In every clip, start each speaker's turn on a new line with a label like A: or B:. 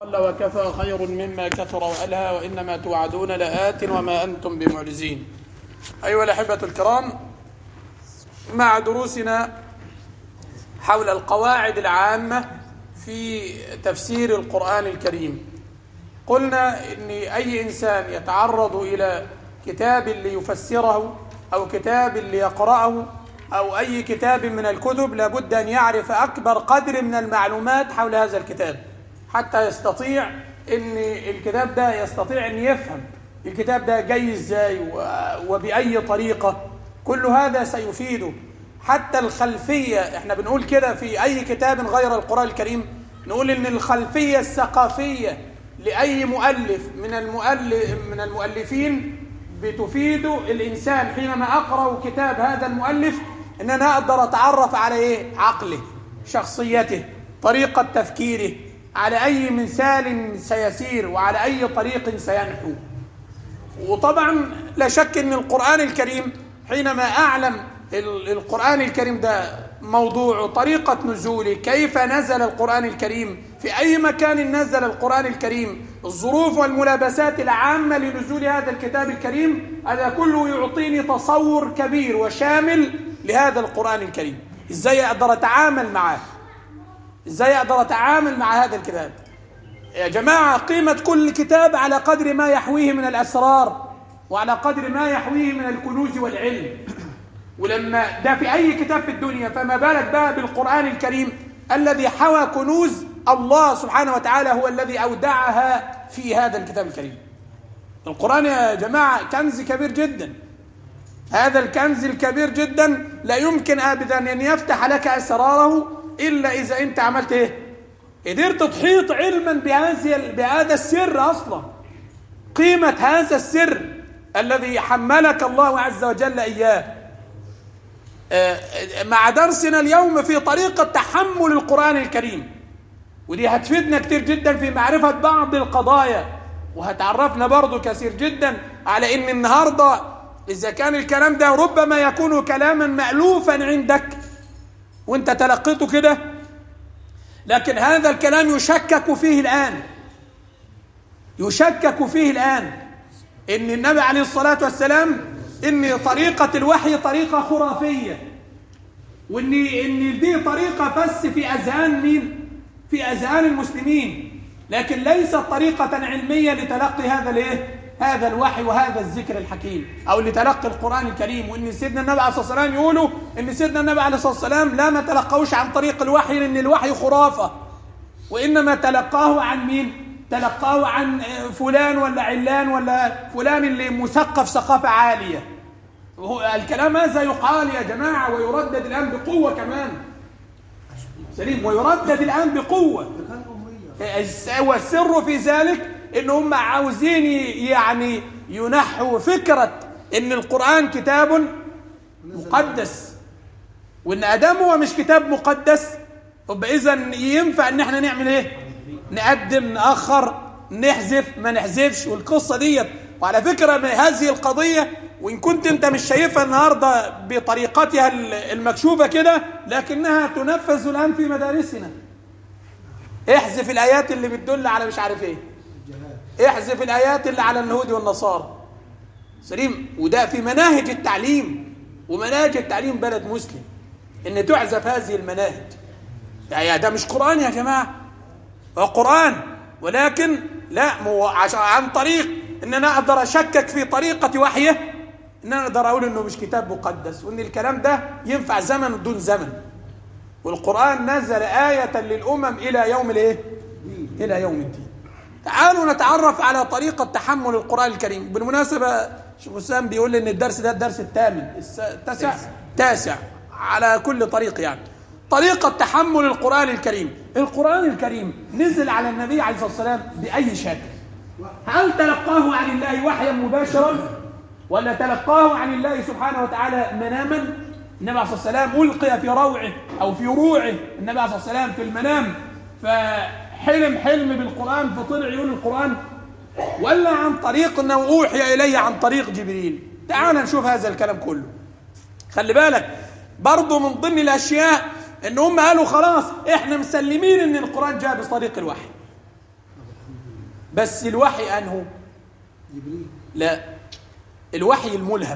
A: قل وكفى خير مما كثر وألهى وإنما توعدون لآت وما أنتم بمعجزين أيها الأحبة الكرام مع دروسنا حول القواعد العامة في تفسير القرآن الكريم قلنا إن أي إنسان يتعرض إلى كتاب ليفسره أو كتاب ليقرأه أو أي كتاب من الكتب لابد أن يعرف أكبر قدر من المعلومات حول هذا الكتاب حتى يستطيع ان الكتاب ده يستطيع ان يفهم الكتاب ده جاي ازاي وبأي طريقة كل هذا سيفيده حتى الخلفية احنا بنقول كده في اي كتاب غير القرآن الكريم نقول ان الخلفية الثقافية لأي مؤلف من المؤلف من المؤلفين بتفيد الإنسان حينما أقرأ كتاب هذا المؤلف ان انا اقدر اتعرف على ايه عقله شخصيته طريقة تفكيره على أي مثال سيسير وعلى أي طريق سينحو وطبعا لا شك أن القرآن الكريم حينما أعلم القرآن الكريم ده موضوع طريقة نزوله كيف نزل القرآن الكريم في أي مكان نزل القرآن الكريم الظروف والملابسات العامة لنزول هذا الكتاب الكريم هذا كله يعطيني تصور كبير وشامل لهذا القرآن الكريم إزاي أقدر أتعامل معه ازاي اقدر اتعامل مع هذا الكتاب يا جماعة قيمة كل كتاب على قدر ما يحويه من الأسرار وعلى قدر ما يحويه من الكنوز والعلم ولما ده في أي كتاب في الدنيا فما بالك بقى بالقرآن الكريم الذي حوى كنوز الله سبحانه وتعالى هو الذي أودعها في هذا الكتاب الكريم القرآن يا جماعة كنز كبير جدا هذا الكنز الكبير جدا لا يمكن أبدا أن يفتح لك أسراره إلا إذا أنت عملت إيه قدرت تحيط علما بهذا بهذا السر أصلا قيمة هذا السر الذي حملك الله عز وجل إياه مع درسنا اليوم في طريقة تحمل القرآن الكريم ودي هتفيدنا كتير جدا في معرفة بعض القضايا وهتعرفنا برضو كثير جدا على ان النهاردة إذا كان الكلام ده ربما يكون كلاما مألوفا عندك وانت تلقيته كده لكن هذا الكلام يشكك فيه الآن يشكك فيه الآن إن النبي عليه الصلاة والسلام إن طريقة الوحي طريقة خرافية وإن إن دي طريقة بس في أذهان مين؟ في أذهان المسلمين لكن ليست طريقة علمية لتلقي هذا الإيه؟ هذا الوحي وهذا الذكر الحكيم او لتلقي القران الكريم وان سيدنا النبي عليه الصلاه والسلام يقولوا ان سيدنا النبي عليه الصلاه والسلام لا ما تلقوش عن طريق الوحي لان الوحي خرافه وانما تلقاه عن مين تلقاه عن فلان ولا علان ولا فلان اللي مثقف ثقافه عاليه الكلام هذا يقال يا جماعه ويردد الان بقوه كمان سليم ويردد الان بقوه والسر في ذلك ان هم عاوزين يعني ينحوا فكرة ان القرآن كتاب مقدس وان ادام هو مش كتاب مقدس يبقى اذا ينفع ان احنا نعمل ايه نقدم نأخر نحذف ما نحذفش والقصة ديت وعلى فكرة هذه القضية وإن كنت أنت مش شايفها النهاردة بطريقتها المكشوفة كده لكنها تنفذ الآن في مدارسنا احذف الآيات اللي بتدل على مش عارف ايه احذف الآيات اللي على اليهود والنصارى سليم وده في مناهج التعليم ومناهج التعليم بلد مسلم ان تعزف هذه المناهج يعني ده مش قرآن يا جماعة هو قرآن ولكن لا مو عن طريق ان انا اقدر اشكك في طريقة وحيه ان انا اقدر اقول انه مش كتاب مقدس وان الكلام ده ينفع زمن دون زمن والقرآن نزل آية للأمم إلى يوم الايه إلى يوم الدين تعالوا نتعرف على طريقة تحمل القرآن الكريم بالمناسبة شيخ حسام بيقول لي ان الدرس ده الدرس الثامن التاسع تاسع على كل طريق يعني طريقة تحمل القرآن الكريم القرآن الكريم نزل على النبي عليه الصلاة والسلام بأي شكل هل تلقاه عن الله وحيا مباشرا ولا تلقاه عن الله سبحانه وتعالى مناما النبي عليه الصلاة والسلام ألقي في روعه أو في روعه النبي عليه الصلاة والسلام في المنام فحلم حلم بالقرآن فطلع يقول القرآن ولا عن طريق أنه أوحي إليه عن طريق جبريل تعال نشوف هذا الكلام كله خلي بالك برضه من ضمن الأشياء ان هم قالوا خلاص احنا مسلمين ان القرآن جاء بطريق الوحي بس الوحي أنه
B: جبريل
A: لا الوحي الملهم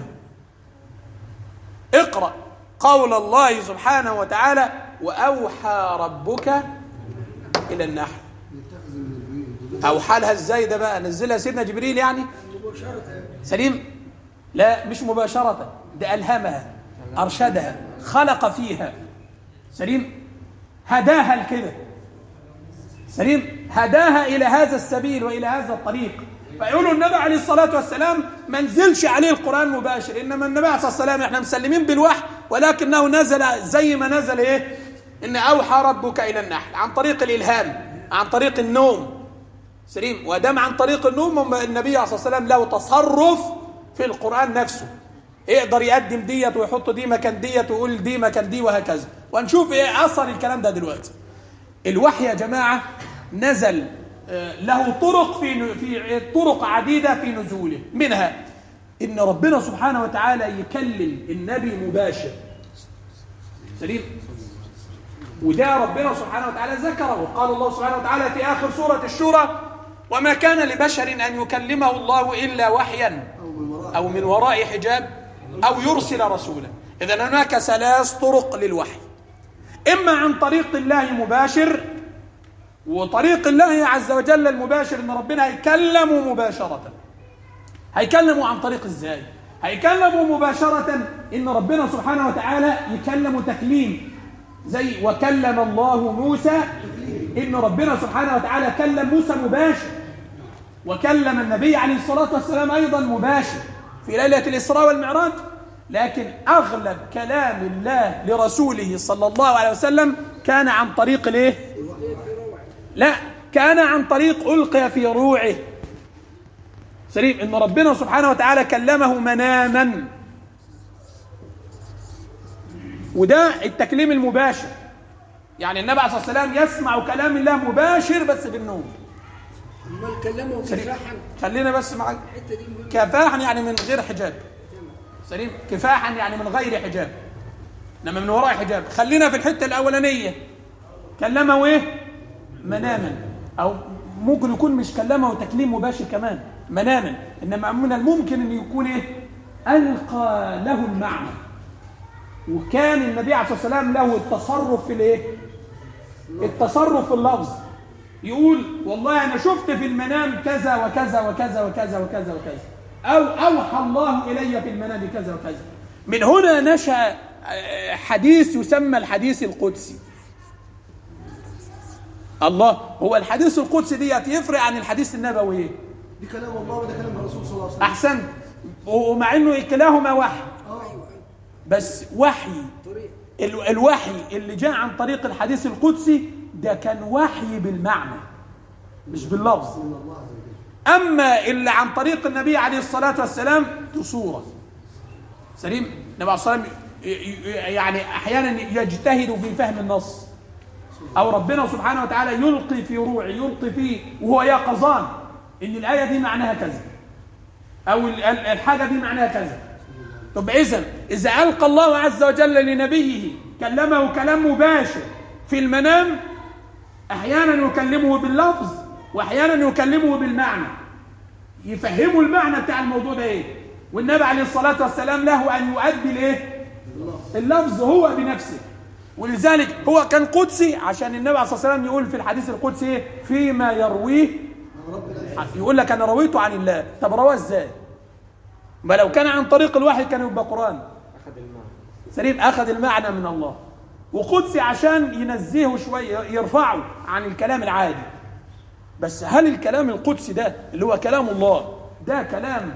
A: اقرأ قول الله سبحانه وتعالى وأوحى ربك إلى النحل
B: يتخذ من البيوت
A: أوحى لها ازاي ده بقى نزلها سيدنا جبريل يعني سليم لا مش مباشرة ده ألهمها أرشدها خلق فيها سليم هداها لكده سليم هداها إلى هذا السبيل وإلى هذا الطريق فيقولوا النبي عليه الصلاة والسلام ما نزلش عليه القرآن مباشر إنما النبي عليه الصلاة والسلام احنا مسلمين بالوحي ولكنه نزل زي ما نزل إيه إن أوحى ربك إلى النحل عن طريق الإلهام عن طريق النوم سليم ودام عن طريق النوم النبي عليه الصلاة والسلام له تصرف في القرآن نفسه يقدر يقدم ديت ويحط دي مكان ديت ويقول دي مكان دي وهكذا وهنشوف ايه اثر الكلام ده دلوقتي الوحي يا جماعه نزل آه، له طرق في في طرق عديده في نزوله منها ان ربنا سبحانه وتعالى يكلم النبي مباشر سليم وده ربنا سبحانه وتعالى ذكره قال الله سبحانه وتعالى في اخر سوره الشورى وما كان لبشر ان يكلمه الله الا وحيا
B: أو من وراء
A: أو من وراء حجاب أو يرسل رسولا إذا هناك ثلاث طرق للوحي إما عن طريق الله مباشر وطريق الله عز وجل المباشر إن ربنا هيكلمه مباشرة هيكلمه عن طريق إزاي هيكلمه مباشرة إن ربنا سبحانه وتعالى يكلم تكليم زي وكلم الله موسى إن ربنا سبحانه وتعالى كلم موسى مباشر وكلم النبي عليه الصلاة والسلام أيضا مباشر في ليلة الإسراء والمعراج لكن أغلب كلام الله لرسوله صلى الله عليه وسلم كان عن طريق الايه؟ لا كان عن طريق ألقي في روعه سليم إن ربنا سبحانه وتعالى كلمه مناما وده التكليم المباشر يعني النبي عليه الصلاة والسلام يسمع كلام الله مباشر بس بالنوم
C: امال كلمهم
A: سليم.
C: كفاحا
A: خلينا بس معاك
C: الحته دي مهمه
A: كفاحا يعني من غير حجاب سليم كفاحا يعني من غير حجاب انما من وراء حجاب خلينا في الحته الاولانيه كلمه ايه مناما او ممكن يكون مش كلمه تكليم مباشر كمان مناما انما من الممكن ان يكون ايه القى له المعنى وكان النبي عليه الصلاه والسلام له التصرف في الايه التصرف في اللفظ يقول والله انا شفت في المنام كذا وكذا وكذا وكذا وكذا وكذا او اوحى الله الي في المنام كذا وكذا من هنا نشا آه، حديث يسمى الحديث القدسي الله هو الحديث القدسي ديت يفرق عن الحديث النبوي ايه
B: دي كلام الله وده كلام الرسول صلى الله عليه وسلم
A: احسنت ومع انه كلاهما وحي
B: اه
A: بس وحي
C: طريق
A: ال- الوحي اللي جاء عن طريق الحديث القدسي ده كان وحي بالمعنى مش باللفظ
B: من الله عز وجل
A: اما اللي عن طريق النبي عليه الصلاه والسلام دي صوره سليم النبي عليه الصلاه والسلام ي- ي- يعني احيانا يجتهد في فهم النص او ربنا سبحانه وتعالى يلقي في روعه يلقي فيه وهو يقظان ان الايه دي معناها كذا او ال- ال- الحاجه دي معناها كذا طب اذا اذا القى الله عز وجل لنبيه كلمه كلام مباشر في المنام احيانا يكلمه باللفظ واحيانا يكلمه بالمعنى يفهموا المعنى بتاع الموضوع ده ايه والنبي عليه الصلاه والسلام له ان يؤدي الايه اللفظ هو بنفسه ولذلك هو كان قدسي عشان النبي عليه الصلاه والسلام يقول في الحديث القدسي ايه فيما يرويه
B: عن رب العالمين
A: يقول لك انا رويته عن الله طب رواه ازاي ما لو كان عن طريق الوحي كان يبقى قران سليم اخذ المعنى من الله وقدسي عشان ينزهه شويه يرفعه عن الكلام العادي بس هل الكلام القدسي ده اللي هو كلام الله ده كلام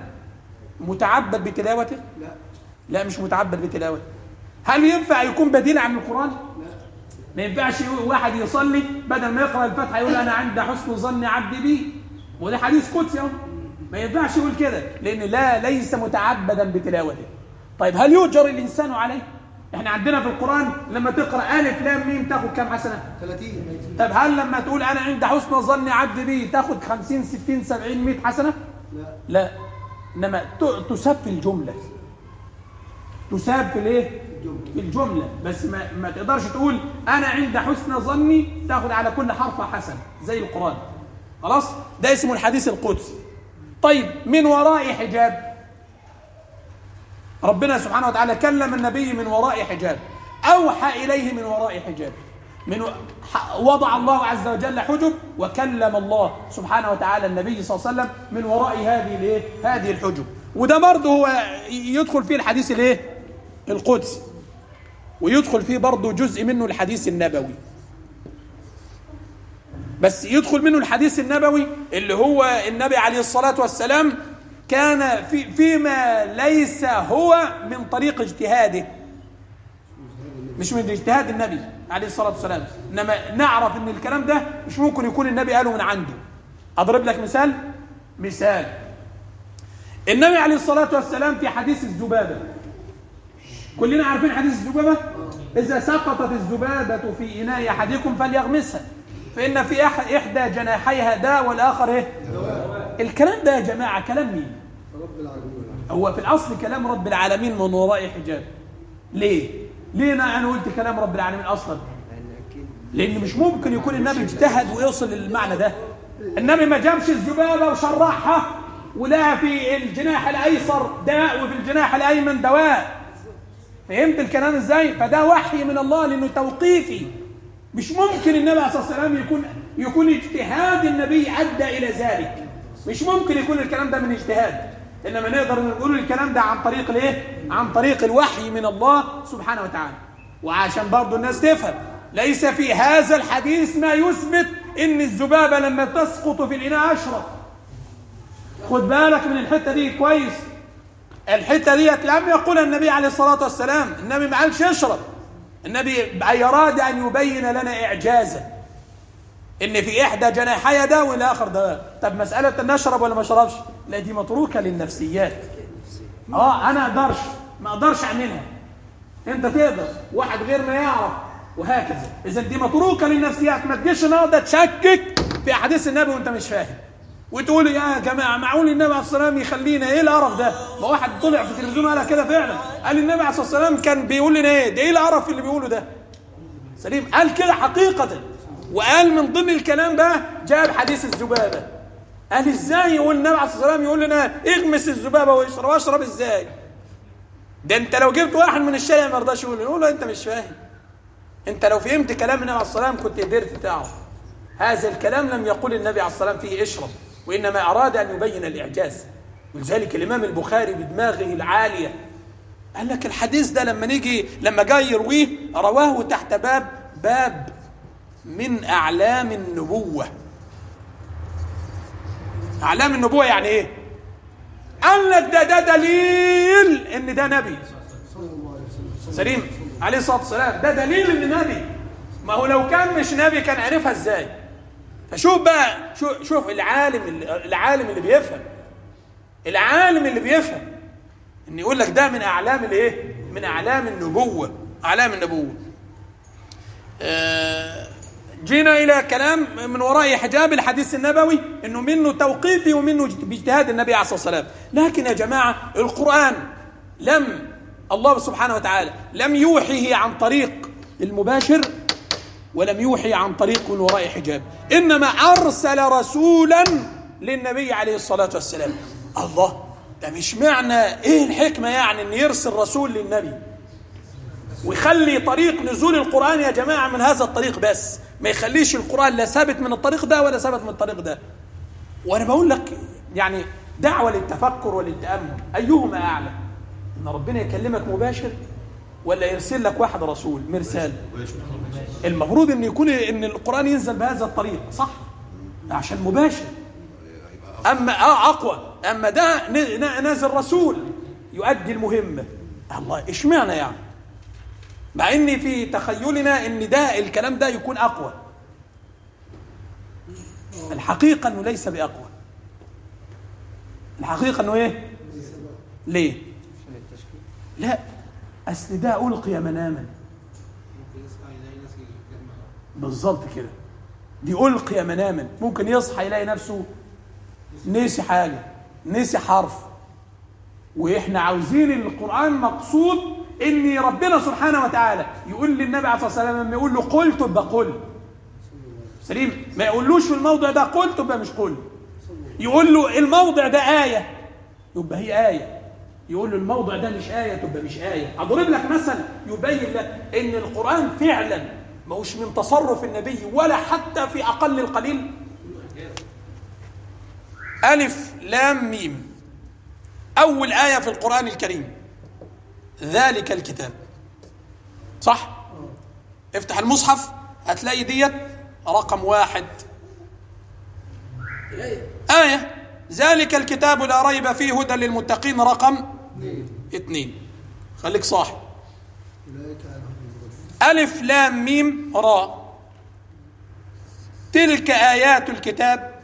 A: متعبد بتلاوته
B: لا
A: لا مش متعبد بتلاوته هل ينفع يكون بديل عن القران
B: لا
A: ما ينفعش يقول- واحد يصلي بدل ما يقرا الفاتحه يقول انا عند حسن ظن عبدي بي وده حديث قدسي اهو ما ينفعش يقول كده لان لا ليس متعبدا بتلاوته طيب هل يؤجر الانسان عليه احنا عندنا في القران لما تقرا الف لام ميم تاخد كام حسنه
B: 30
A: طيب هل لما تقول انا عند حسن ظن عبدي بي تاخد 50 60 70 100 حسنه
B: لا
A: لا انما ت- تساب في الجمله تساب في الايه
B: الجملة.
A: في الجمله بس ما, ما تقدرش تقول انا عند حسن ظني تاخد على كل حرف حسن زي القران خلاص ده اسمه الحديث القدسي طيب من وراء حجاب ربنا سبحانه وتعالى كلم النبي من وراء حجاب أوحى إليه من وراء حجاب من وضع الله عز وجل حجب وكلم الله سبحانه وتعالى النبي صلى الله عليه وسلم من وراء هذه الايه هذه الحجب وده برضه هو يدخل فيه الحديث الايه القدسي ويدخل فيه برضه جزء منه الحديث النبوي بس يدخل منه الحديث النبوي اللي هو النبي عليه الصلاة والسلام كان في فيما ليس هو من طريق اجتهاده مش من اجتهاد النبي عليه الصلاة والسلام إنما نعرف إن الكلام ده مش ممكن يكون النبي قاله من عنده أضرب لك مثال مثال النبي عليه الصلاة والسلام في حديث الذبابة كلنا عارفين حديث الذبابة إذا سقطت الذبابة في إناء أحدكم فليغمسها فإن في أح- إحدى جناحيها داء والآخر إيه؟ الكلام ده يا جماعة كلام مين؟
B: رب العالمين
A: هو في الأصل كلام رب العالمين من وراء حجاب ليه؟ ليه أنا أنا قلت كلام رب العالمين أصلا؟ لأن مش ممكن يكون النبي اجتهد ويوصل للمعنى ده النبي ما جابش الذبابة وشرحها ولقى في الجناح الأيسر داء وفي الجناح الأيمن دواء فهمت الكلام ازاي؟ فده وحي من الله لأنه توقيفي مش ممكن النبي عليه الصلاة والسلام يكون يكون اجتهاد النبي أدى إلى ذلك مش ممكن يكون الكلام ده من اجتهاد إنما نقدر نقول الكلام ده عن طريق الايه؟ عن طريق الوحي من الله سبحانه وتعالى وعشان برضو الناس تفهم ليس في هذا الحديث ما يثبت ان الذبابه لما تسقط في الاناء اشرب خد بالك من الحته دي كويس الحته ديت لم يقولها النبي عليه الصلاه والسلام النبي ما قالش اشرب النبي اراد ان يبين لنا اعجازا ان في احدى جناحي داء والاخر دواء طب مساله ان اشرب ولا ما اشربش لا دي متروكه للنفسيات اه انا اقدرش ما اقدرش اعملها انت تقدر واحد غير ما يعرف وهكذا اذا دي متروكه للنفسيات ما تجيش النهارده تشكك في احاديث النبي وانت مش فاهم وتقول يا جماعه معقول النبي عليه الصلاه والسلام يخلينا ايه القرف ده؟ ما واحد طلع في التلفزيون قال كده فعلا قال النبي عليه الصلاه والسلام كان بيقول لنا ايه؟ ده ايه القرف اللي بيقوله ده؟ سليم قال كده حقيقه وقال من ضمن الكلام ده جاب حديث الذبابه قال ازاي يقول النبي عليه الصلاه والسلام يقول لنا اغمس الذبابه واشرب اشرب ازاي؟ ده انت لو جبت واحد من الشارع ما رضاش يقول يقول له انت مش فاهم انت لو فهمت كلام النبي عليه الصلاه والسلام كنت قدرت تعرف هذا الكلام لم يقل النبي عليه الصلاه والسلام فيه اشرب وانما اراد ان يبين الاعجاز ولذلك الامام البخاري بدماغه العاليه قال لك الحديث ده لما نيجي لما جاي يرويه رواه تحت باب باب من اعلام النبوه اعلام النبوه يعني ايه قال لك ده ده دليل ان ده نبي
B: صلى الله عليه وسلم
A: سليم عليه الصلاه والسلام ده دليل ان نبي ما هو لو كان مش نبي كان عرفها ازاي فشوف بقى شوف شوف العالم اللي العالم اللي بيفهم العالم اللي بيفهم ان يقول لك ده من اعلام الايه من اعلام النبوه اعلام النبوه آه، جينا الى كلام من وراء حجاب الحديث النبوي انه منه توقيفي ومنه باجتهاد النبي عليه الصلاه والسلام لكن يا جماعه القران لم الله سبحانه وتعالى لم يوحيه عن طريق المباشر ولم يوحي عن طريق من وراء حجاب انما ارسل رسولا للنبي عليه الصلاه والسلام الله ده مش معنى ايه الحكمه يعني ان يرسل رسول للنبي ويخلي طريق نزول القرآن يا جماعة من هذا الطريق بس ما يخليش القرآن لا ثابت من الطريق ده ولا ثابت من الطريق ده وأنا بقول لك يعني دعوة للتفكر وللتأمل أيهما أعلى إن ربنا يكلمك مباشر ولا يرسل لك واحد رسول مرسال المفروض ان يكون ان القرآن ينزل بهذا الطريق صح عشان مباشر اما اه اقوى اما ده ن- ن- نازل رسول يؤدي المهمه الله اشمعنى يعني مع ان في تخيلنا ان ده الكلام ده يكون اقوى الحقيقه انه ليس باقوى الحقيقه انه ايه ليه لا اصل ده القي مناما بالظبط كده دي القي مناما ممكن يصحى يلاقي نفسه نسي حاجه نسي حرف واحنا عاوزين القران مقصود ان ربنا سبحانه وتعالى يقول للنبي عليه الصلاه والسلام لما يقول له قل تبقى قل سليم ما يقولوش في الموضع ده قل تبقى مش قل يقول له الموضع ده آية يبقى هي آية يقول له الموضع ده مش آية تبقى مش آية أضرب لك مثل يبين لك إن القرآن فعلا ما هوش من تصرف النبي ولا حتى في أقل القليل ألف لام ميم أول آية في القرآن الكريم ذلك الكتاب صح؟ افتح المصحف هتلاقي ديت رقم واحد
C: الآية
A: آية ذلك الكتاب لا ريب فيه هدى للمتقين رقم اثنين خليك صاحي
B: أولئك عنهم
A: ألف لام ميم راء تلك آيات الكتاب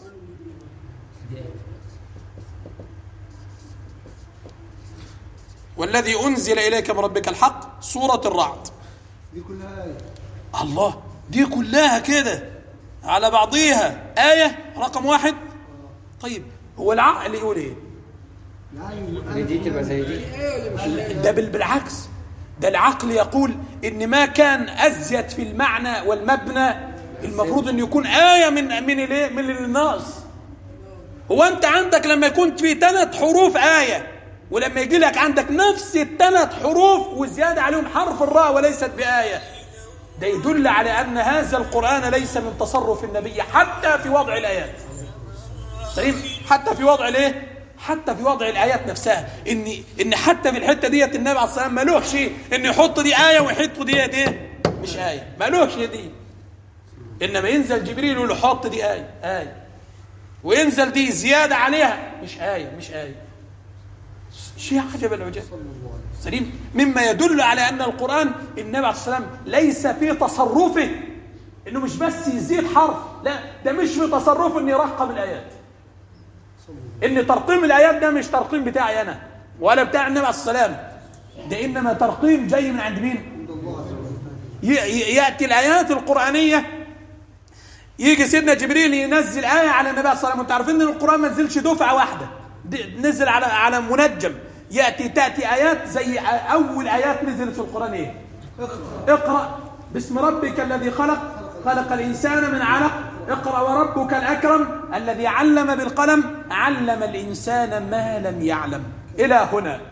A: والذي أنزل إليك من ربك الحق سورة الرعد
B: دي كلها آية
A: الله دي كلها كده على بعضيها آية رقم واحد طيب هو العقل يقول ايه
B: يعني
D: دي تبقى زي دي
C: الآية ولا مش الآية؟
A: ده بال- بالعكس ده العقل يقول ان ما كان ازيد في المعنى والمبنى المفروض ان يكون ايه من من الايه من الناقص هو انت عندك لما يكون في ثلاث حروف ايه ولما يجي لك عندك نفس الثلاث حروف وزياده عليهم حرف الراء وليست بايه ده يدل على ان هذا القران ليس من تصرف النبي حتى في وضع الايات سليم حتى في وضع الايه حتى في وضع الايات نفسها ان ان حتى في الحته ديت النبي عليه الصلاه والسلام مالوش ان يحط دي ايه ويحط ديت ايه مش ايه مالوش دي انما ينزل جبريل يقول له حط دي ايه ايه وينزل دي زياده عليها مش ايه مش ايه شيء عجب العجاب سليم مما يدل على ان القران النبي عليه الصلاه والسلام ليس في تصرفه انه مش بس يزيد حرف لا ده مش في تصرفه انه يرقم الايات ان ترقيم الايات ده مش ترقيم بتاعي انا ولا بتاع النبي عليه الصلاه والسلام ده انما ترقيم جاي من عند مين ي- ي- ياتي الايات القرانيه يجي سيدنا جبريل ينزل ايه على النبي عليه الصلاه والسلام وانتم عارفين ان القران ما نزلش دفعه واحده د- نزل على على منجم ياتي تاتي ايات زي اول ايات نزلت في القران ايه اقرا باسم ربك الذي خلق خلق الانسان من علق اقرا وربك الاكرم الذي علم بالقلم علم الانسان ما لم يعلم الى هنا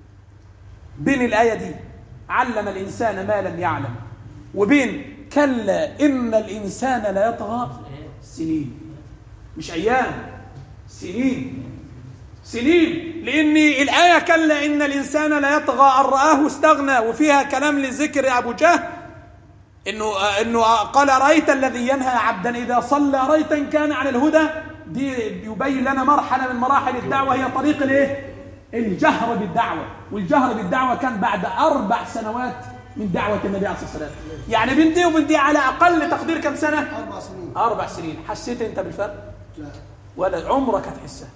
A: بين الايه دي علم الانسان ما لم يعلم وبين كلا ان الانسان لا يطغى سنين مش ايام سنين سنين لان الايه كلا ان الانسان لا يطغى ان راه استغنى وفيها كلام لذكر ابو جهل انه انه قال ارايت الذي ينهى عبدا اذا صلى ارايت ان كان على الهدى دي يبين لنا مرحله من مراحل الدعوه هي طريق الايه؟ الجهر بالدعوه والجهر بالدعوه كان بعد اربع سنوات من دعوه النبي عليه الصلاه والسلام يعني بين دي وبين دي على اقل تقدير كم سنه؟
B: أربع سنين
A: اربع سنين حسيت انت بالفرق؟
B: لا
A: ولا عمرك هتحسها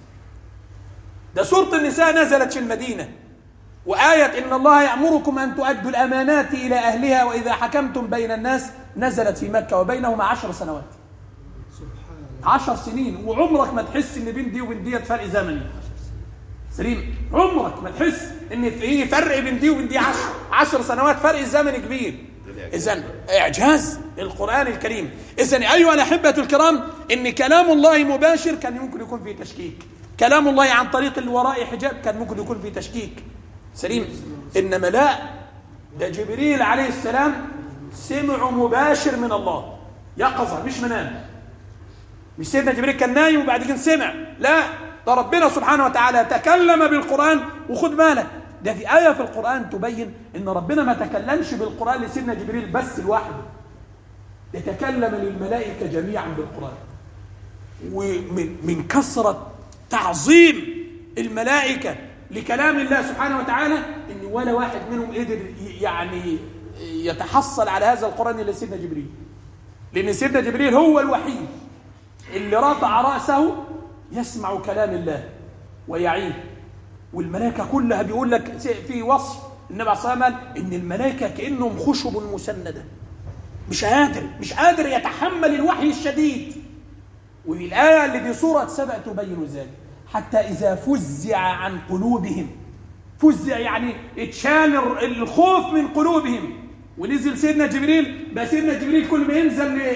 A: ده سورة النساء نزلت في المدينة وآية إن الله يأمركم أن تؤدوا الأمانات إلى أهلها وإذا حكمتم بين الناس نزلت في مكة وبينهما عشر سنوات
B: سبحان الله
A: عشر سنين وعمرك ما تحس إن بين دي وبين ديت فرق زمني سليم عمرك ما تحس إن في فرق بين دي وبين دي عشر عشر سنوات فرق زمني كبير إذا إعجاز القرآن الكريم إذا أيها الأحبة الكرام إن كلام الله مباشر كان يمكن يكون فيه تشكيك كلام الله عن طريق الوراء حجاب كان ممكن يكون فيه تشكيك سليم إنما لا ده جبريل عليه السلام سمع مباشر من الله يقظة مش منام مش سيدنا جبريل كان نايم وبعد كده سمع لا ده ربنا سبحانه وتعالى تكلم بالقرآن وخد بالك ده في آية في القرآن تبين إن ربنا ما تكلمش بالقرآن لسيدنا جبريل بس لوحده ده تكلم للملائكة جميعا بالقرآن ومن من كثرة تعظيم الملائكة لكلام الله سبحانه وتعالى إن ولا واحد منهم قدر ي- يعني يتحصل على هذا القرآن إلا سيدنا جبريل لأن سيدنا جبريل هو الوحيد اللي رفع رأسه يسمع كلام الله ويعيه والملائكة كلها بيقول لك في وصف النبي عليه الصلاة والسلام قال إن الملائكة كأنهم خشب مسندة مش قادر مش قادر يتحمل الوحي الشديد والآية اللي في سورة سبأ تبين ذلك حتى إذا فزع عن قلوبهم فزع يعني اتشال الخوف من قلوبهم ونزل سيدنا جبريل بقى سيدنا جبريل كل ما ينزل ل-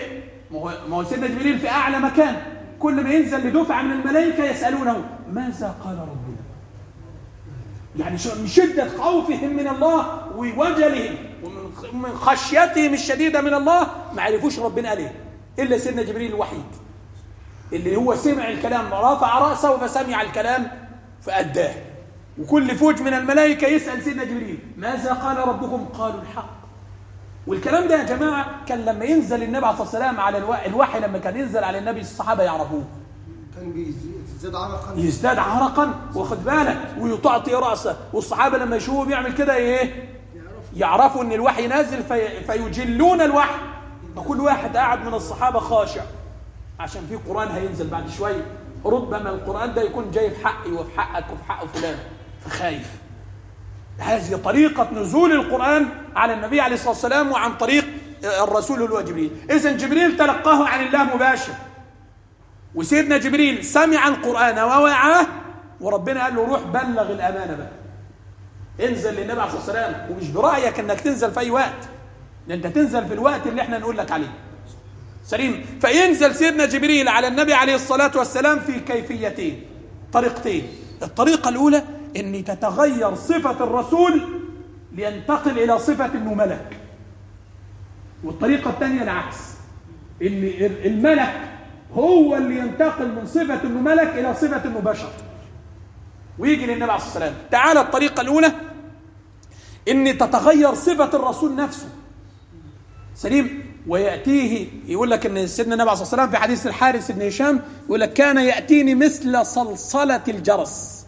A: ما هو ما هو سيدنا جبريل في اعلى مكان كل ما ينزل لدفعه من الملائكه يسالونه ماذا قال ربنا يعني شو- من شده خوفهم من الله ووجلهم ومن خ- من خشيتهم الشديده من الله ما عرفوش ربنا قال ايه الا سيدنا جبريل الوحيد اللي هو سمع الكلام رفع راسه فسمع الكلام فاداه وكل فوج من الملائكه يسال سيدنا جبريل ماذا قال ربكم قالوا الحق والكلام ده يا جماعه كان لما ينزل النبي عليه الصلاه والسلام على الوحي, الوحي لما كان ينزل على النبي الصحابه يعرفوه
B: كان بيزيد عرقا
A: يزداد عرقا واخد بالك ويطعطي راسه والصحابه لما يشوفوا بيعمل كده ايه يعرفوا ان الوحي نازل في فيجلون الوحي فكل واحد قاعد من الصحابه خاشع عشان في قران هينزل بعد شويه ربما القران ده يكون جاي في حقي وفي حقك وفي حق فلان فخايف هذه طريقة نزول القرآن على النبي عليه الصلاة والسلام وعن طريق الرسول اللي هو جبريل إذا جبريل تلقاه عن الله مباشر وسيدنا جبريل سمع القرآن ووعاه وربنا قال له روح بلغ الأمانة بقى انزل للنبي عليه الصلاة والسلام ومش برأيك انك تنزل في أي وقت ده انت تنزل في الوقت اللي احنا نقول لك عليه سليم فينزل سيدنا جبريل على النبي عليه الصلاة والسلام في كيفيتين طريقتين الطريقة الأولى أن تتغير صفة الرسول لينتقل إلى صفة أنه ملك والطريقة الثانية العكس أن الملك هو اللي ينتقل من صفة أنه ملك إلى صفة أنه بشر ويجي للنبي عليه الصلاة والسلام تعالى الطريقة الأولى أن تتغير صفة الرسول نفسه سليم ويأتيه يقول لك ان سيدنا النبي عليه الصلاه والسلام في حديث الحارث بن هشام يقول لك كان يأتيني مثل صلصلة الجرس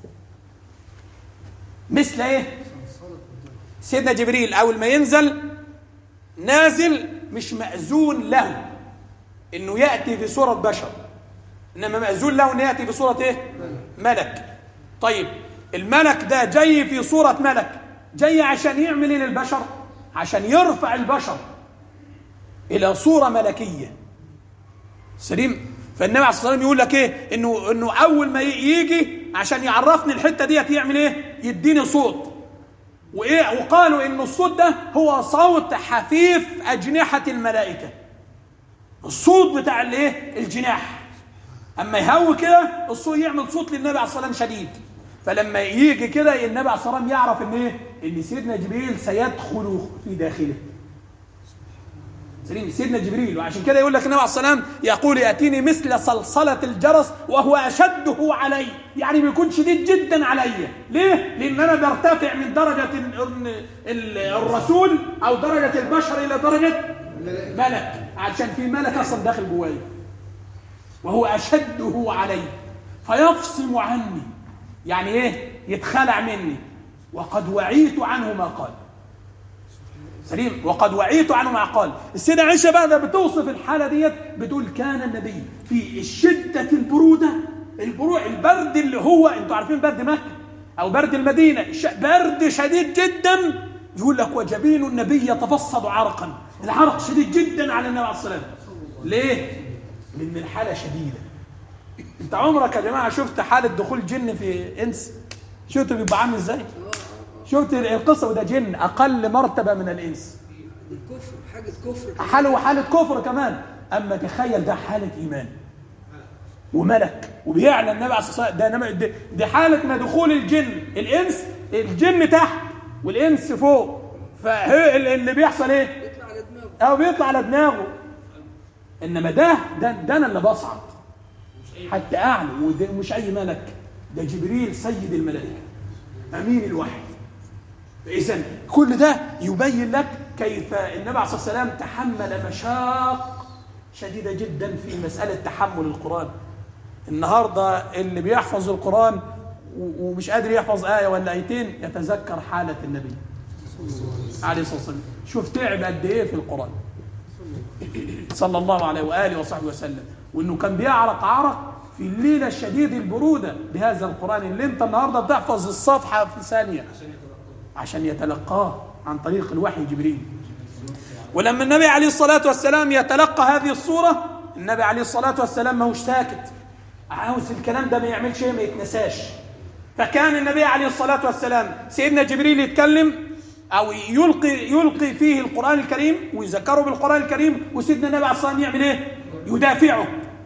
A: مثل ايه؟ سيدنا جبريل اول ما ينزل نازل مش مأذون له انه يأتي في صورة بشر انما مأذون له انه يأتي في صورة ايه؟ ملك طيب الملك ده جاي في صورة ملك جاي عشان يعمل ايه للبشر؟ عشان يرفع البشر الى صوره ملكيه سليم فالنبي عليه الصلاه والسلام يقول لك ايه انه انه اول ما يجي عشان يعرفني الحته ديت يعمل ايه يديني صوت وايه وقالوا ان الصوت ده هو صوت حفيف اجنحه الملائكه الصوت بتاع الايه الجناح اما يهوي كده الصوت يعمل صوت للنبي عليه الصلاه والسلام شديد فلما يجي كده النبي عليه الصلاه والسلام يعرف ان ايه ان سيدنا جبريل سيدخل في داخله سليم سيدنا جبريل وعشان كده يقول لك النبي عليه الصلاه والسلام يقول ياتيني مثل صلصله الجرس وهو اشده علي يعني بيكون شديد جدا علي ليه لان انا برتفع من درجه ال- ال- الرسول او درجه البشر الى درجه ملك عشان في ملك اصلا داخل جوايا وهو اشده علي فيفصم عني يعني ايه يتخلع مني وقد وعيت عنه ما قال سليم وقد وعيت عنه ما قال السيدة عائشة بقى بتوصف الحالة ديت بتقول كان النبي في شدة البرودة البرو البرد اللي هو انتوا عارفين برد مكة او برد المدينة ش- برد شديد جدا يقول لك وجبين النبي يتفصد عرقا العرق شديد جدا على النبي عليه الصلاة والسلام ليه؟ لأن الحالة شديدة انت عمرك يا جماعة شفت حالة دخول جن في انس شفت بيبقى عامل ازاي؟ شفت القصة وده جن أقل مرتبة من الإنس
C: الكفر حاجة كفر
A: حاله حالة كفر كمان أما تخيل ده حالة إيمان وملك وبيعلن النبي عليه الصلاة والسلام ده نم- ده- دي حالة ما دخول الجن الإنس الجن تحت والإنس فوق فهي ال- اللي بيحصل إيه؟
C: يطلع على دماغه
A: أو بيطلع على دماغه إنما ده ده, ده أنا اللي بصعد حتى أعلى وده مش أي ملك ده جبريل سيد الملائكة أمين الوحي إذا كل ده يبين لك كيف النبي عليه الصلاة والسلام تحمل مشاق شديدة جدا في مسألة تحمل القرآن النهاردة اللي بيحفظ القرآن و- ومش قادر يحفظ آية ولا آيتين يتذكر حالة النبي عليه الصلاة والسلام شوف تعب قد إيه في القرآن صلى الله عليه وآله وصحبه وسلم وإنه كان بيعرق عرق في الليلة الشديد البرودة بهذا القرآن اللي أنت النهاردة بتحفظ الصفحة في ثانية عشان يتلقاه عن طريق الوحي جبريل ولما النبي عليه الصلاة والسلام يتلقى هذه الصورة النبي عليه الصلاة والسلام ما هوش ساكت عاوز الكلام ده ما يعملش إيه، ما يتنساش فكان النبي عليه الصلاة والسلام سيدنا جبريل يتكلم أو يلقي يلقي فيه القرآن الكريم ويذكره بالقرآن الكريم وسيدنا النبي عليه الصلاة والسلام يعمل إيه؟ يدافعه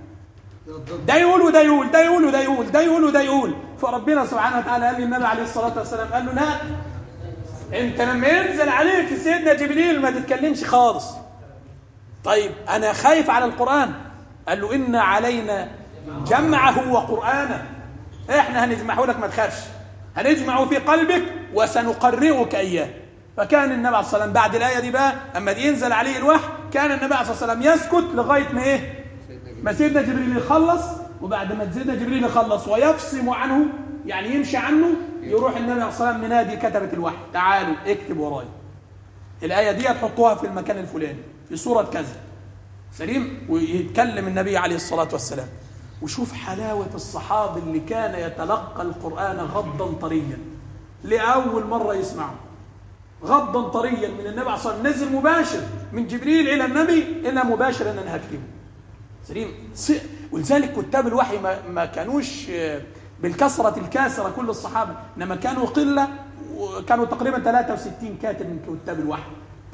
B: يضد
A: ده يقول وده يقول ده يقول وده يقول ده يقول وده يقول فربنا سبحانه وتعالى قال للنبي عليه الصلاه والسلام قال له لا انت لما ينزل عليك سيدنا جبريل ما تتكلمش خالص طيب انا خايف على القران قال له ان علينا جمعه وقرانه احنا هنجمعه لك ما تخافش هنجمعه في قلبك وسنقرئك اياه فكان النبي عليه الصلاه والسلام بعد الايه دي بقى اما ينزل عليه الوحي كان النبي عليه الصلاه والسلام يسكت لغايه ما ايه ما سيدنا جبريل يخلص وبعد ما سيدنا جبريل يخلص ويفصم عنه يعني يمشي عنه يروح النبي عليه الصلاه والسلام منادي كتبه الوحي تعالوا اكتب ورايا الايه دي هتحطوها في المكان الفلاني في سوره كذا سليم ويتكلم النبي عليه الصلاه والسلام وشوف حلاوه الصحابي اللي كان يتلقى القران غضا طريا لاول مره يسمعه غضا طريا من النبي عليه الصلاه والسلام نزل مباشر من جبريل الى النبي الى مباشر ان انا هكتبه سليم س- ولذلك كتاب الوحي ما, ما كانوش آه، بالكثرة الكاسرة كل الصحابة إنما كانوا قلة وكانوا تقريبا 63 كاتب من كتاب الوحي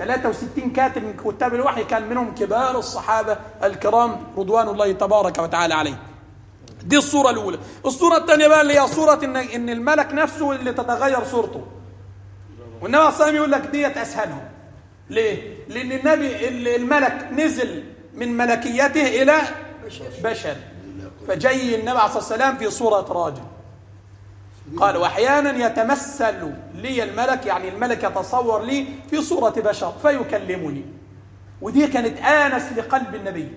A: 63 كاتب من كتاب الوحي كان منهم كبار الصحابة الكرام رضوان الله تبارك وتعالى عليه دي الصورة الأولى الصورة الثانية بقى اللي هي صورة إن, إن الملك نفسه اللي تتغير صورته والنبي عليه الصلاة والسلام يقول لك ديت أسهلهم ليه؟ لأن النبي الملك نزل من ملكيته إلى بشر فجاي النبي عليه الصلاة والسلام في صورة راجل قال وأحيانا يتمثل لي الملك يعني الملك يتصور لي في صورة بشر فيكلمني ودي كانت آنس لقلب النبي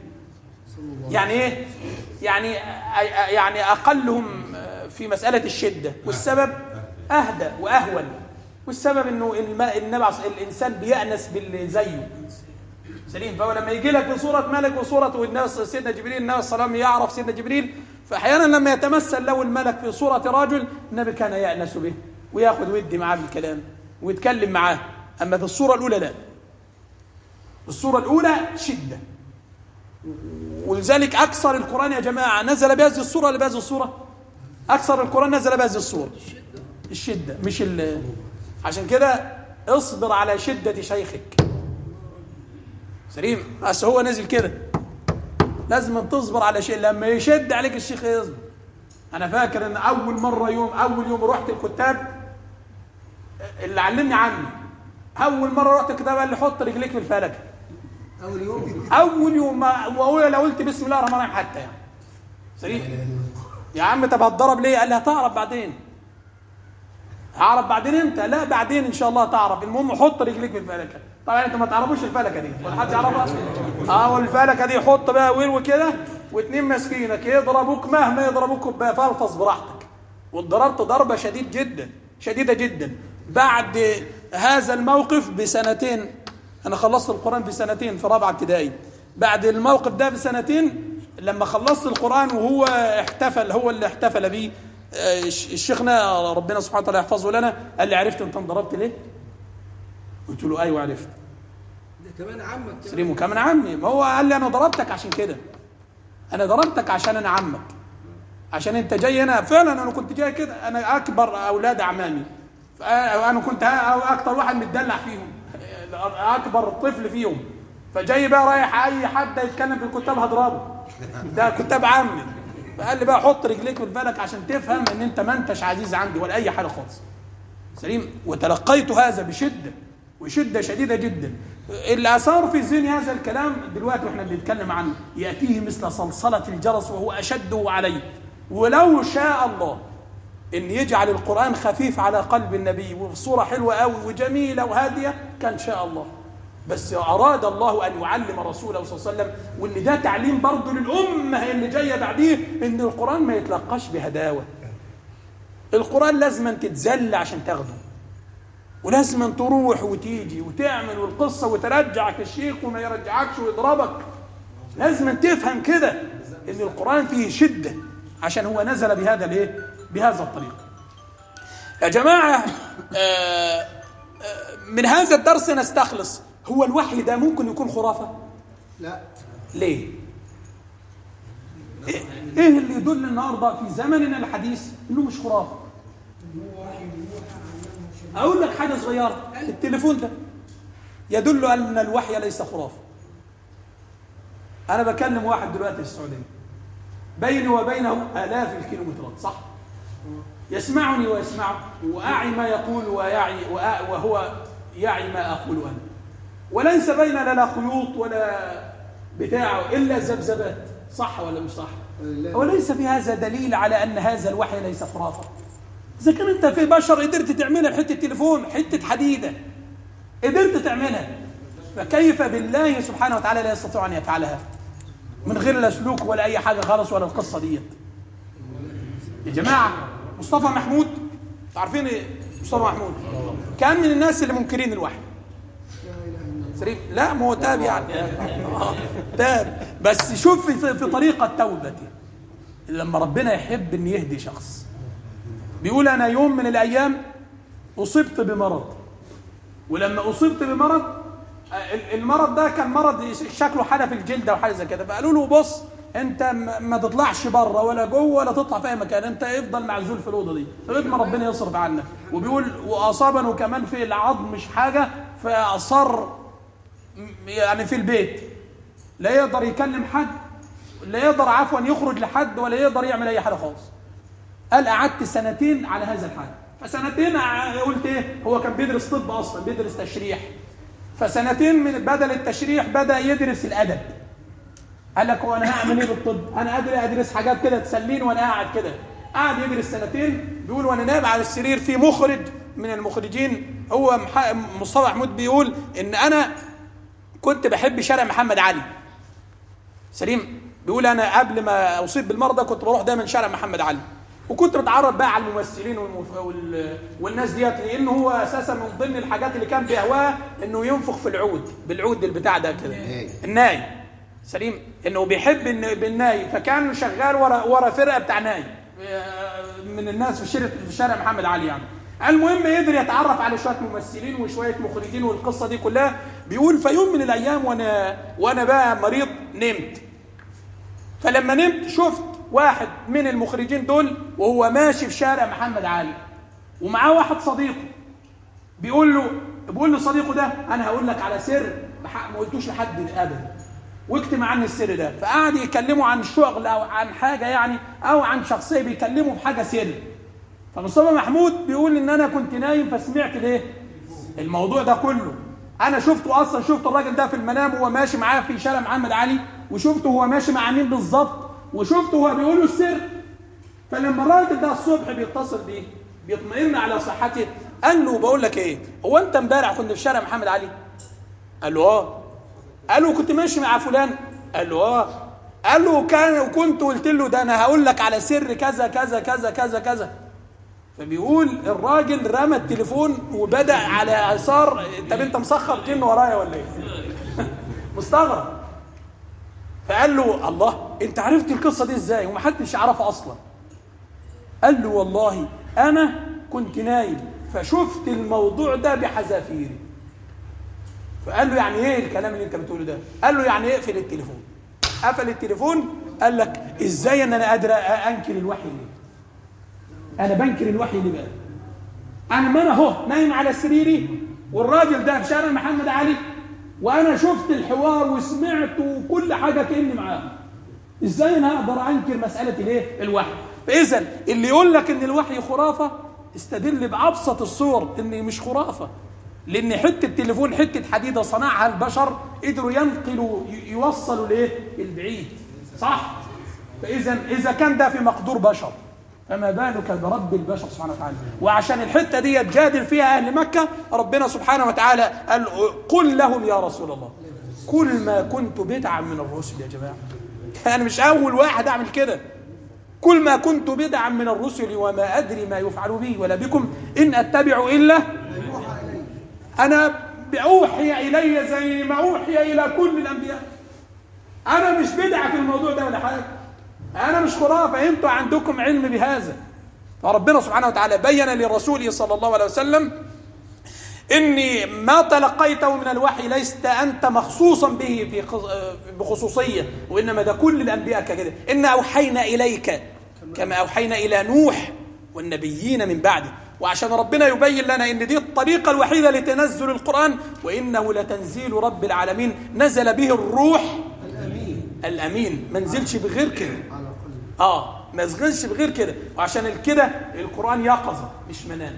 A: يعني ايه يعني يعني اقلهم في مساله الشده والسبب اهدى واهون والسبب انه الم- النبي عليه- الانسان بيأنس باللي زيه سليم فهو لما يجي لك في صوره ملك وصوره والناس سيدنا جبريل النبي صلى الله عليه وسلم يعرف سيدنا جبريل فاحيانا لما يتمثل له الملك في صوره رجل النبي كان يأنس به وياخذ ويدي معاه بالكلام ويتكلم معاه اما في الصوره الاولى لا الصوره الاولى شده ولذلك أكثر القرآن يا جماعة نزل بهذه الصورة ولا بهذه الصورة؟ أكثر القرآن نزل بهذه الصورة الشدة مش ال عشان كده اصبر على شدة شيخك سليم بس هو نزل كده لازم تصبر على شيء لما يشد عليك الشيخ يصبر أنا فاكر إن أول مرة يوم أول يوم رحت الكتاب اللي علمني عنه أول مرة رحت الكتاب قال لي حط رجليك في الفلكة
B: اول يوم
A: اول يوم ما واقول لو قلت بسم الله الرحمن الرحيم حتى يعني سليم يا عم طب هتضرب ليه قال لي هتعرف بعدين هعرف بعدين انت لا بعدين ان شاء الله تعرف المهم حط رجليك في الفلكه طبعا انت ما تعرفوش الفلكه دي ولا حد يعرفها اه والفلكه دي حط بقى ويل كده واتنين ماسكينك يضربوك مهما يضربوك بفلفص براحتك واتضربت ضربه شديد جدا شديده جدا بعد هذا الموقف بسنتين انا خلصت القران في سنتين في رابعه ابتدائي بعد الموقف ده بسنتين لما خلصت القران وهو احتفل هو اللي احتفل بيه آه، الشيخنا ربنا سبحانه وتعالى يحفظه لنا قال لي عرفت انت انضربت ليه؟ قلت له ايوه عرفت
C: ده كمان عمك كمان.
A: سليم وكمان عمي ما هو قال لي انا ضربتك عشان كده انا ضربتك عشان انا عمك عشان انت جاي هنا فعلا انا كنت جاي كده انا اكبر اولاد اعمامي فانا كنت ها- اكتر واحد متدلع فيهم اكبر طفل فيهم فجاي بقى رايح اي حد يتكلم في الكتاب هضربه ده كتاب عمي فقال لي بقى حط رجليك في الفلك عشان تفهم ان انت ما انتش عزيز عندي ولا اي حاجه خالص سليم وتلقيت هذا بشده وشده شديده جدا اللي اثار في ذهني هذا الكلام دلوقتي واحنا بنتكلم عنه ياتيه مثل صلصله الجرس وهو اشده عليه ولو شاء الله ان يجعل القران خفيف على قلب النبي وبصوره حلوه قوي وجميله وهاديه كان شاء الله بس اراد الله ان يعلم رسوله صلى الله عليه وسلم وان ده تعليم برضه للامه اللي جايه بعديه ان القران ما يتلقاش بهداوه القرآن لازم تتذل عشان تاخده ولازم تروح وتيجي وتعمل والقصة وترجعك الشيخ وما يرجعكش ويضربك لازم تفهم كده ان القرآن فيه شدة عشان هو نزل بهذا الايه بهذا الطريق يا جماعة آه، آه، من هذا الدرس نستخلص هو الوحي ده ممكن يكون خرافة
B: لا
A: ليه ايه إيه اللي يدل النهارده في زمننا الحديث انه مش خرافه اقول لك حاجه صغيره التليفون ده يدل ان الوحي ليس خرافه انا بكلم واحد دلوقتي في السعوديه بيني وبينه الاف الكيلومترات صح يسمعني ويسمعه واعي ما يقول ويعي وأ- وهو يعي ما اقول انا وليس بيننا لا خيوط ولا بتاع الا ذبذبات صح ولا مش صح
B: لا.
A: وليس في هذا دليل على ان هذا الوحي ليس خرافه اذا كان انت في بشر قدرت تعملها بحته تليفون حته حديده قدرت تعملها فكيف بالله سبحانه وتعالى لا يستطيع ان يفعلها من غير لا سلوك ولا اي حاجه خالص ولا القصه ديت يا جماعه مصطفى محمود عارفين إيه مصطفى محمود كان من الناس اللي منكرين الوحي سليم لا ما هو تاب يعني آه، تاب بس شوف في, في طريقه توبته لما ربنا يحب ان يهدي شخص بيقول انا يوم من الايام اصبت بمرض ولما اصبت بمرض آه، ال- المرض ده كان مرض شكله حاجه في الجلد او حاجه زي كده فقالوا له بص انت ما- ما تطلعش بره ولا جوه ولا تطلع في اي مكان انت افضل معزول في الاوضه دي لغايه ما ربنا يصرف عنك وبيقول واصابني كمان في العظم مش حاجه فاصر م- يعني في البيت لا يقدر يكلم حد لا يقدر عفوا يخرج لحد ولا يقدر يعمل اي حاجه خالص قال قعدت سنتين على هذا الحال فسنتين ع- قلت ايه هو كان بيدرس طب اصلا بيدرس تشريح فسنتين من بدل التشريح بدا يدرس الادب قال لك هو انا هعمل ايه بالطب انا قادر ادرس حاجات كده تسليني وانا قاعد كده قعد يدرس سنتين بيقول وانا نايم على السرير في مخرج من المخرجين هو مح- مصطفى محمود بيقول ان انا كنت بحب شارع محمد علي سليم بيقول انا قبل ما اصيب بالمرضى كنت بروح دايما شارع محمد علي وكنت بتعرض بقى على الممثلين والمف... وال... والناس ديت لان هو اساسا من ضمن الحاجات اللي كان بيهواها انه ينفخ في العود بالعود البتاع ده كده
B: الناي.
A: الناي سليم انه بيحب إن بالناي فكان شغال ورا ورا فرقه بتاع ناي آه، من الناس في شارع في شارع محمد علي يعني المهم قدر يتعرف على شويه ممثلين وشويه مخرجين والقصه دي كلها بيقول في يوم من الايام وانا وانا بقى مريض نمت فلما نمت شفت واحد من المخرجين دول وهو ماشي في شارع محمد علي ومعاه واحد صديقه بيقول له بيقول لصديقه ده انا هقول لك على سر بح- ما قلتوش لحد ابدا واكتم عني السر ده فقعد يكلموا عن شغل او عن حاجه يعني او عن شخصيه بيكلموا في حاجه سر فمصطفى محمود بيقول ان انا كنت نايم فسمعت الايه الموضوع ده كله انا شفته اصلا شفت الراجل ده في المنام وهو ماشي معاه في شارع محمد علي وشفته هو ماشي مع مين بالظبط وشفته هو بيقول له السر فلما الراجل ده الصبح بيتصل بيه بيطمئن على صحته قال له بقول لك ايه هو انت امبارح كنت في شارع محمد علي قال له اه قال له كنت ماشي مع فلان قال له اه قال له كان وكنت قلت له ده انا هقول لك على سر كذا كذا كذا كذا كذا فبيقول الراجل رمى التليفون وبدا على اثار طب انت مسخر جن ورايا ولا ايه مستغرب فقال له الله انت عرفت القصه دي ازاي ومحدش يعرفها اصلا قال له والله انا كنت نايم فشفت الموضوع ده بحذافيري فقال له يعني ايه الكلام اللي انت بتقوله ده قال له يعني اقفل التليفون قفل التليفون قال لك ازاي ان انا قادر أ- انكر الوحي ليه انا بنكر الوحي ليه بقى انا ما انا اهو نايم على سريري والراجل ده في شارع محمد علي وانا شفت الحوار وسمعت وكل حاجه كاني معاه ازاي انا اقدر انكر مساله الايه الوحي فاذا اللي يقول لك ان الوحي خرافه استدل بابسط الصور ان مش خرافه لان حته تليفون حته حديده صنعها البشر قدروا ينقلوا ي- يوصلوا لايه البعيد صح فاذا اذا كان ده في مقدور بشر فما بالك برب البشر سبحانه وتعالى وعشان الحته دي جادل فيها اهل مكه ربنا سبحانه وتعالى قال قل لهم يا رسول الله كل ما كنت بدعا من الرسل يا جماعه انا مش اول واحد اعمل كده كل ما كنت بدعا من الرسل وما ادري ما يفعل بي ولا بكم ان اتبع الا انا اوحي الي زي ما اوحي الى كل الانبياء انا مش بدعه في الموضوع ده ولا حاجه انا مش خرافه انتوا عندكم علم بهذا فربنا سبحانه وتعالى بين لرسوله صلى الله عليه وسلم اني ما تلقيته من الوحي لست انت مخصوصا به في خص- بخصوصيه وانما ده كل الانبياء كده ان اوحينا اليك كما اوحينا الى نوح والنبيين من بعده وعشان ربنا يبين لنا ان دي الطريقه الوحيده لتنزل القران وانه لتنزيل رب العالمين نزل به الروح الامين ما نزلش بغير كده
B: على قلبي
A: اه ما نزلش بغير كده وعشان كده القران يقظه مش منام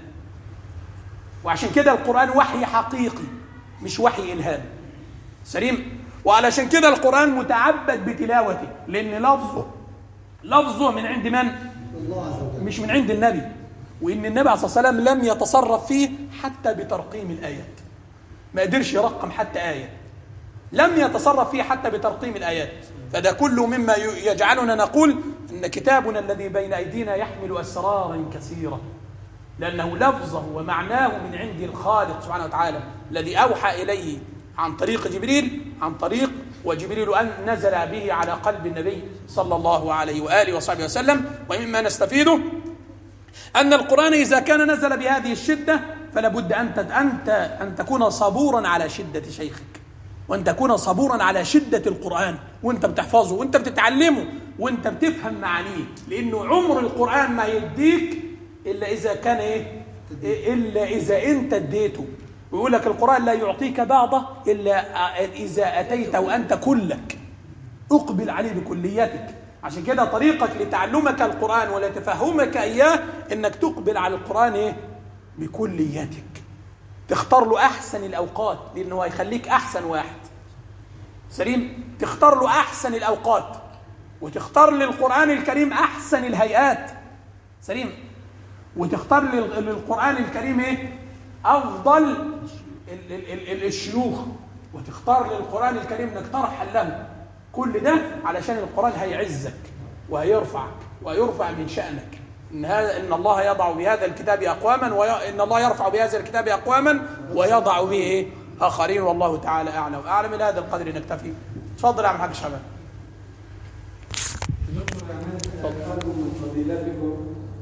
A: وعشان كده القران وحي حقيقي مش وحي الهام سليم وعلشان كده القران متعبد بتلاوته لان لفظه لفظه من عند من
B: الله عز وجل
A: مش من عند النبي وان النبي عليه الصلاه والسلام لم يتصرف فيه حتى بترقيم الايات ما قدرش يرقم حتى ايه لم يتصرف فيه حتى بترقيم الايات فده كله مما ي- يجعلنا نقول ان كتابنا الذي بين ايدينا يحمل اسرارا كثيره لانه لفظه ومعناه من عند الخالق سبحانه وتعالى الذي اوحى اليه عن طريق جبريل عن طريق وجبريل ان نزل به على قلب النبي صلى الله عليه واله وصحبه وسلم ومما نستفيده أن القرآن إذا كان نزل بهذه الشدة فلا بد أنت أنت أن تكون صبورا على شدة شيخك وأن تكون صبورا على شدة القرآن وأنت بتحفظه وأنت بتتعلمه وأنت بتفهم معانيه لأنه عمر القرآن ما يديك إلا إذا كان إيه؟ إلا إذا أنت اديته ويقول لك القرآن لا يعطيك بعضه إلا إذا أتيت وأنت كلك اقبل عليه بكليتك عشان كده طريقك لتعلمك القرآن ولتفهمك إياه إنك تقبل على القرآن إيه؟ بكليتك تختار له أحسن الأوقات لأنه هيخليك أحسن واحد سليم تختار له أحسن الأوقات وتختار للقرآن الكريم أحسن الهيئات سليم وتختار لل- للقرآن الكريم إيه؟ أفضل ال- ال- ال- ال- الشيوخ وتختار للقرآن الكريم إنك ترحل له كل ده علشان القرآن هيعزك وهيرفعك ويرفع من شأنك إن هذا إن الله يضع بهذا الكتاب أقواما وإن الله يرفع بهذا الكتاب أقواما ويضع به إيه؟ آخرين والله تعالى أعلم أعلم إلى هذا القدر نكتفي تفضل يا عم حاج شباب
D: أرجو من فضيلتكم